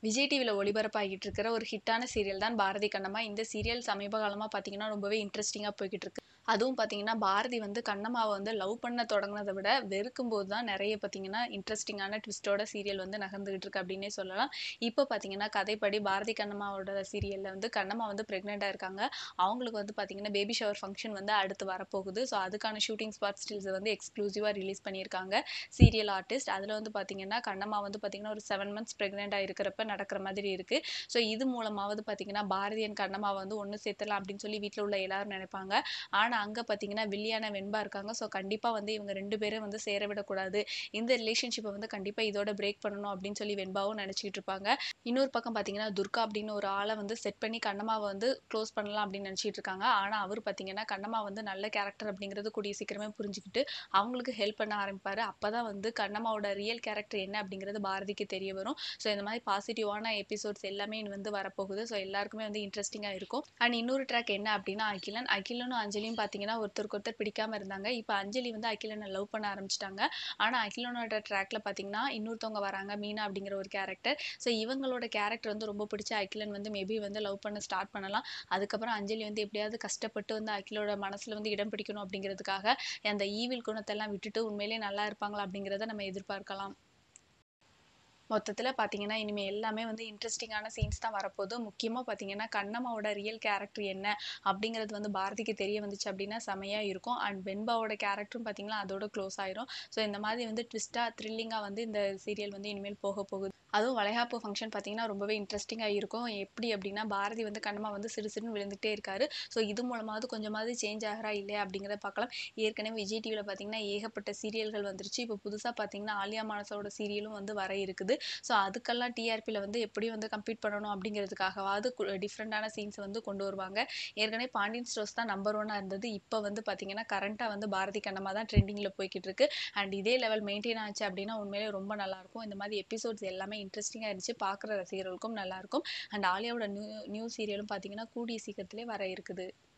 விஜய் டிவில ஒளிபரப்பாகிட்டு இருக்கிற ஒரு ஹிட்டான சீரியல் தான் பாரதி கண்ணம்மா. இந்த சீரியல் சமீப காலமா பார்த்தீங்கன்னா, ரொம்பவே இன்ட்ரஸ்டிங்கா போய்க்கிட்டு இருக்கு. அதுவும் பார்த்தீங்கன்னா, பாரதி வந்து கண்ணம்மாவ வந்து லவ் பண்ண தொடங்குனத விட, வெறுக்கும்போது தான் நெறைய பார்த்தீங்கன்னா, இன்ட்ரஸ்டிங்கான ட்விஸ்ட்டோட சீரியல் வந்து நகர்ந்துகிட்டு இருக்கு அப்டின்னே சொல்லலாம். இப்ப பார்த்தீங்கன்னா, கதைப்படி பாரதி கண்ணம்மாவோட சீரியல்ல வந்து கண்ணம்மா வந்து பிரெக்னன்ட்டா இருக்காங்க. அவங்களுக்கு வந்து பார்த்தீங்கன்னா, பேபி ஷவர் ஃபங்ஷன் வந்து அடுத்து வரப்போகுது. ஸோ, அதுக்கான ஷூட்டிங் ஸ்பாட் ஸ்டில்ஸ வந்து எக்ஸ்க்ளூசிவா ரிலீஸ் பண்ணியிருக்காங்க சீரியல் ஆர்டிஸ்ட். அதுல வந்து பார்த்தீங்கன்னா, கண்ணம்மா வந்து பார்த்தீங்கன்னா, ஒரு 7 மந்த்ஸ் பிரெக்னன்ட்டா இருக்கிறப்ப நடக்கிற மாதிரி இருக்கு. ஸோ, இது மூலமாவது பார்த்தீங்கன்னா, பாரதி அண்ட் கண்ணம்மாவ வந்து ஒண்ணு சேர்த்துடலாம் அப்டின்னு சொல்லி வீட்ல உள்ள எல்லாரும் நெனைப்பாங்க. ஆனா, அங்க பார்த்தீங்கன்னா, வில்லியான வெண்பா இருக்காங்க. ஸோ, கண்டிப்பா வந்து இவங்க 2 பேரும் வந்து சேர விடக்கூடாது. இந்த ரிலேஷன்ஷிப்ப வந்து கண்டிப்பா இதோட பிரேக் பண்ணணும் அப்டின்னு சொல்லி வெண்பாவும் நெனச்சுக்கிட்டு இருப்பாங்க. இன்னொரு பக்கம் பார்த்தீங்கன்னா, துர்கா அப்டின்னு ஒரு ஆள வந்து செட் பண்ணி கண்ணம்மாவ வந்து க்ளோஸ் பண்ணலாம் அப்டின்னு நெனச்சுக்கிட்டு இருக்காங்க. ஆனா, அவரு பார்த்தீங்கன்னா, கண்ணம்மா வந்து நல்ல கேரக்டர் அப்டிங்கிறது கூடிய சீக்கிரமே புரிஞ்சுக்கிட்டு, அவங்களுக்கு ஹெல்ப் பண்ண ஆரம்பிப்பாரு. அப்பதான் வந்து கண்ணம்மாவோட ரியல் கேரக்டர் என்ன அப்டிங்கிறது பாரதிக்கு தெரிய வரும். ஸோ, இந்த மாரி பாசிட்டிவான எபிசோட்ஸ் எல்லாமே இனி வந்து வரப்போகுது. ஸோ, எல்லாருக்குமே வந்து இன்ட்ரஸ்டிங்கா இருக்கும். அண்ட் இன்னொரு ட்ராக் என்ன அப்டின்னா, அகிலன். அகிலனும் அஞ்சலியும் பார்த்தீங்கன்னா, ஒருத்தருக்கு ஒருத்தர் பிடிக்காம இருந்தாங்க. இப்ப அஞ்சலி வந்து அகிலன லவ் பண்ண ஆரம்பிச்சுட்டாங்க. ஆனா, அகிலனோட ட்ராக்ல பார்த்தீங்கன்னா, இன்னொருத்தவங்க வராங்க. மீனா அப்டிங்கிற ஒரு கேரக்டர். ஸோ, இவங்களோட கேரக்டர் வந்து ரொம்ப பிடிச்ச அகிலன் வந்து மேபி வந்து லவ் பண்ண ஸ்டார்ட் பண்ணலாம். அதுக்கப்புறம் அஞ்சலி வந்து எப்டியாவது கஷ்டப்பட்டு வந்து அகிலோட மனசுல வந்து இடம் பிடிக்கணும் அப்டிங்கிறதுக்காக, அந்த ஈவில் குணத்தெல்லாம் விட்டுட்டு உண்மையிலேயே நல்லா இருப்பாங்களா அப்டிங்கிறத நம்ம எதிர்பார்க்கலாம். மொத்தத்துல பார்த்தீங்கன்னா, இனிமே எல்லாமே வந்து இன்ட்ரஸ்டிங்கான சீன்ஸ் தான் வரப்போது. முக்கியமா பார்த்தீங்கன்னா, கண்ணம்மாவோட ரியல் கேரக்டர் என்ன அப்டிங்கிறது வந்து பாரதிக்கு தெரிய வந்துச்சு அப்டின்னா செமையா இருக்கும். அண்ட் வெண்பாவோட கேரக்டரும் பார்த்தீங்கன்னா, அதோட க்ளோஸ் ஆயிரும். ஸோ, இந்த மாதிரி வந்து ட்விஸ்ட்டா, த்ரில்லிங்கா வந்து இந்த சீரியல் வந்து இனிமேல் போக போகுது. அதுவும் வளைகாப்பு ஃபங்ஷன் பார்த்தீங்கன்னா, ரொம்பவே இன்ட்ரஸ்டிங்கா இருக்கும். எப்டி அப்டின்னா, பாரதி வந்து கண்ணம்மா வந்து சிடு சிடுன்னு விழுந்துட்டே இருக்காரு. ஸோ, இது மூலமாவது கொஞ்சமாவது சேஞ்ச் ஆகுறா இல்லையா அப்டிங்கிறத பார்க்கலாம். ஏற்கனவே விஜய் டிவில பார்த்தீங்கன்னா, ஏகப்பட்ட சீரியல்கள் வந்துருச்சு. இப்ப புதுசா பார்த்தீங்கன்னா, ஆலியா மானஸோட சீரியலும் வந்து வர இருக்குது. ஸோ, அதுக்கெல்லாம் டிஆர்பில வந்து எப்டியும் வந்து கம்ப்பீட் பண்ணணும் அப்டிங்கிறதுக்காகவாவது கு டிஃப்ரெண்டான சீன்ஸ் வந்து கொண்டு வருவாங்க. ஏற்கனவே பாண்டியன் ஸ்டோர்ஸ் தான் நம்பர் 1னா இருந்தது. இப்ப வந்து பார்த்தீங்கன்னா, கரண்ட்டா வந்து பாரதி கண்ணம்மா தான் ட்ரெண்டிங்ல போய்க்கிட்டு இருக்கு. அண்ட் இதே லெவல் மெயின்டெயின் ஆச்சு அப்டின்னா, உண்மையிலேயே ரொம்ப நல்லாருக்கும். இந்த மாரி எபிசோட்ஸ் எல்லாமே இன்ட்ரஸ்டிங்கா இருந்துச்சு. பார்க்குற ரசிகர்களுக்கும் நல்லாருக்கும். அண்ட் ஆலியாவோட நியூ நியூ சீரியலும் பார்த்தீங்கன்னா, கூடிய சீக்கிரத்திலே வர இருக்குது.